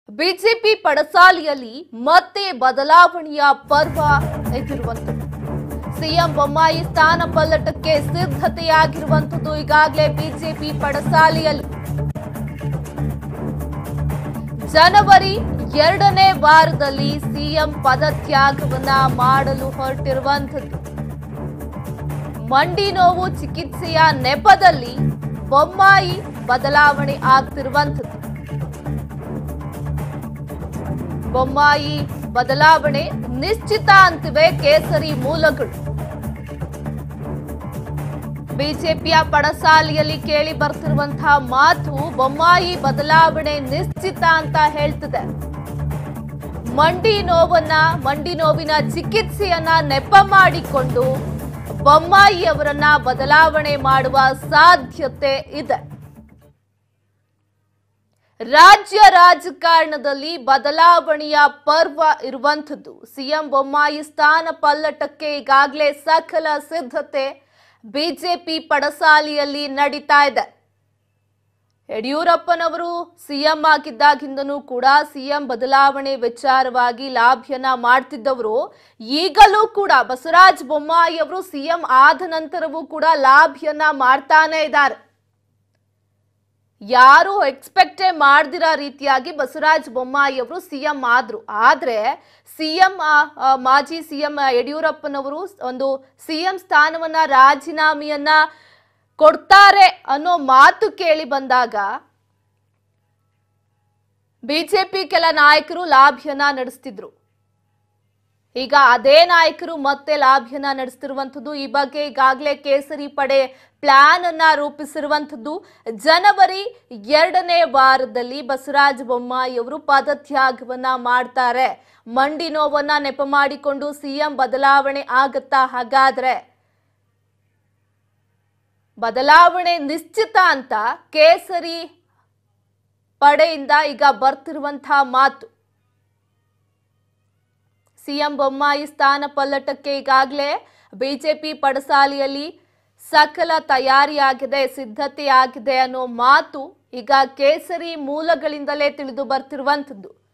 BJP ಪಡಸಾಲಿಯಲ್ಲಿ ಮತ್ತೆ ಬದಲಾವಣೆಯ ಪರ್ವ ಎದ್ದಿರುವಂಥದ್ದು ಸಿಎಂ ಬೊಮ್ಮಾಯಿ ಸ್ಥಾನ ಪಲ್ಲಟಕ್ಕೆ ಸಿದ್ಧತೆಯಾಗಿರುವಂಥದ್ದು ಈಗಾಗಲೇ ಬಿಜೆಪಿ ಪಡಸಾಲಿಯಲ್ಲಿ ಜನವರಿ ಎರಡನೇ ವಾರದಲ್ಲಿ ಸಿಎಂ ಪದತ್ಯಾಗವನ್ನ ಮಾಡಲು ಹೊರಟಿರುವಂಥದ್ದು ಮಂಡಿ ನೋವು ಚಿಕಿತ್ಸೆಯ ನೆಪದಲ್ಲಿ ಬೊಮ್ಮಾಯಿ ಬದಲಾವಣೆ ಆಗ್ತಿರುವಂಥದ್ದು ಬೊಮ್ಮಾಯಿ ಬದಲಾವಣೆ ನಿಶ್ಚಿತ ಅಂತಿವೆ ಕೇಸರಿ ಮೂಲಗಳು ಬಿಜೆಪಿಯ ಪಡಸಾಲಿಯಲ್ಲಿ ಕೇಳಿ ಬರ್ತಿರುವಂತಹ ಮಾತು ಬೊಮ್ಮಾಯಿ ಬದಲಾವಣೆ ನಿಶ್ಚಿತ ಅಂತ ಹೇಳ್ತಿದೆ ಮಂಡಿ ನೋವನ್ನ ಮಂಡಿ ನೋವಿನ ಚಿಕಿತ್ಸೆಯನ್ನ ನೆಪ ಮಾಡಿಕೊಂಡು ಬೊಮ್ಮಾಯಿ ಅವರನ್ನ ಬದಲಾವಣೆ ಮಾಡುವ ಸಾಧ್ಯತೆ ಇದೆ ರಾಜ್ಯ ರಾಜಕಾರಣದಲ್ಲಿ ಬದಲಾವಣೆಯ ಪರ್ವ ಇರುವಂಥದ್ದು ಸಿಎಂ ಬೊಮ್ಮಾಯಿ ಸ್ಥಾನ ಪಲ್ಲಟಕ್ಕೆ ಈಗಾಗಲೇ ಸಕಲ ಸಿದ್ಧತೆ ಬಿಜೆಪಿ ಪಡಸಾಲಿಯಲ್ಲಿ ನಡೀತಾ ಇದೆ ಯಡಿಯೂರಪ್ಪನವರು ಸಿಎಂ ಆಗಿದ್ದಾಗಿಂದನೂ ಕೂಡ ಸಿಎಂ ಬದಲಾವಣೆ ವಿಚಾರವಾಗಿ ಲಾಭ್ಯನ ಮಾಡ್ತಿದ್ದವರು ಈಗಲೂ ಕೂಡ ಬಸವರಾಜ ಬೊಮ್ಮಾಯಿ ಅವರು ಸಿಎಂ ಆದ ನಂತರವೂ ಕೂಡ ಲಾಭ್ಯನ ಮಾಡ್ತಾನೆ ಇದ್ದಾರೆ ಯಾರು ಎಕ್ಸ್ಪೆಕ್ಟೇ ಮಾಡ್ದಿರೋ ರೀತಿಯಾಗಿ ಬಸವರಾಜ ಬೊಮ್ಮಾಯಿ ಅವರು ಸಿಎಂ ಆದ್ರು ಆದ್ರೆ ಸಿಎಂ ಮಾಜಿ ಸಿಎಂ ಯಡಿಯೂರಪ್ಪನವರು ಒಂದು ಸಿಎಂ ಸ್ಥಾನವನ್ನ ರಾಜೀನಾಮೆಯನ್ನ ಕೊಡ್ತಾರೆ ಅನ್ನೋ ಮಾತು ಕೇಳಿ ಬಂದಾಗ ಬಿಜೆಪಿ ಕೆಲ ನಾಯಕರು ಲಾಭ್ಯನ ನಡೆಸ್ತಿದ್ರು ಈಗ ಅದೇ ನಾಯಕರು ಮತ್ತೆ ಲಾಭ್ಯನ ನಡೆಸ್ತಿರುವಂಥದ್ದು ಈ ಬಗ್ಗೆ ಈಗಾಗಲೇ ಕೇಸರಿ ಪಡೆ ಪ್ಲಾನ್ ಅನ್ನ ರೂಪಿಸಿರುವಂಥದ್ದು ಜನವರಿ ಎರಡನೇ ವಾರದಲ್ಲಿ ಬಸವರಾಜ ಬೊಮ್ಮಾಯಿ ಅವರು ಪದತ್ಯಾಗವನ್ನ ಮಾಡ್ತಾರೆ ಮಂಡಿ ನೋವನ್ನ ನೆಪ ಮಾಡಿಕೊಂಡು ಸಿಎಂ ಬದಲಾವಣೆ ಆಗತ್ತಾ ಹಾಗಾದ್ರೆ ಬದಲಾವಣೆ ನಿಶ್ಚಿತ ಅಂತ ಕೇಸರಿ ಪಡೆಯಿಂದ ಈಗ ಬರ್ತಿರುವಂತಹ ಮಾತು ಸಿಎಂ ಬೊಮ್ಮಾಯಿ ಸ್ಥಾನ ಪಲ್ಲಟಕ್ಕೆ ಈಗಾಗಲೇ ಬಿಜೆಪಿ ಪಡಸಾಲಿಯಲ್ಲಿ ಸಕಲ ತಯಾರಿಯಾಗಿದೆ ಸಿದ್ಧತೆಯಾಗಿದೆ ಅನ್ನೋ ಮಾತು ಈಗ ಕೇಸರಿ ಮೂಲಗಳಿಂದಲೇ ತಿಳಿದು ಬರ್ತಿರುವಂಥದ್ದು